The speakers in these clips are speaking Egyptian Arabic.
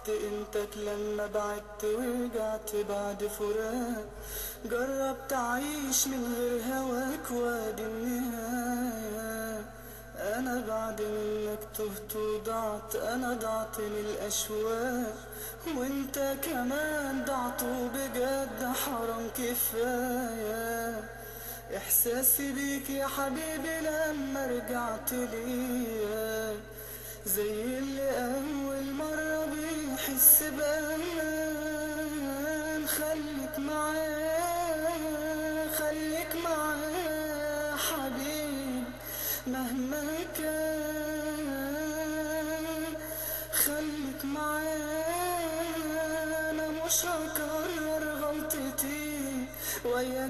قيمتك لما بعدت ورجعت بعد فراق جربت أعيش من غير هواك وادي النهاية أنا بعد منك تهت وضعت أنا ضعت من الأشواق وانت كمان ضعت وبجد حرام كفاية إحساسي بيك يا حبيبي لما رجعت ليا زي اللي أول مرة بيحس بأمان خليك معاه خليك معاه حبيب مهما كان خليك معاه أنا مش هكرر غلطتي وياك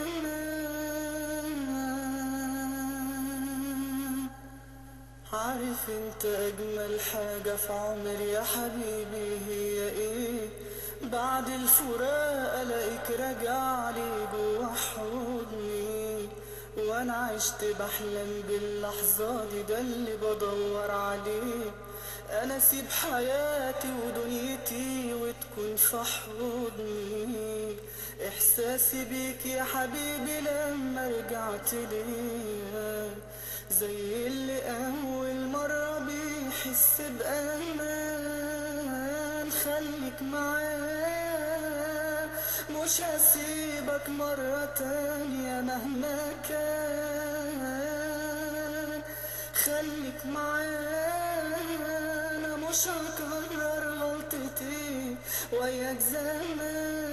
زمان عارف انت اجمل حاجة في عمري يا حبيبي هي ايه بعد الفراق الاقيك راجع لي جوا حضني وانا عشت بحلم باللحظة دي ده اللي بدور عليه انا اسيب حياتي ودنيتي وتكون في حضني احساسي بيك يا حبيبي لما رجعت ليا زي اللي اول مرة بيحس بامان خليك معاه مش هسيبك مرة تانية مهما كان خليك معاه انا مش هكرر غلطتي وياك زمان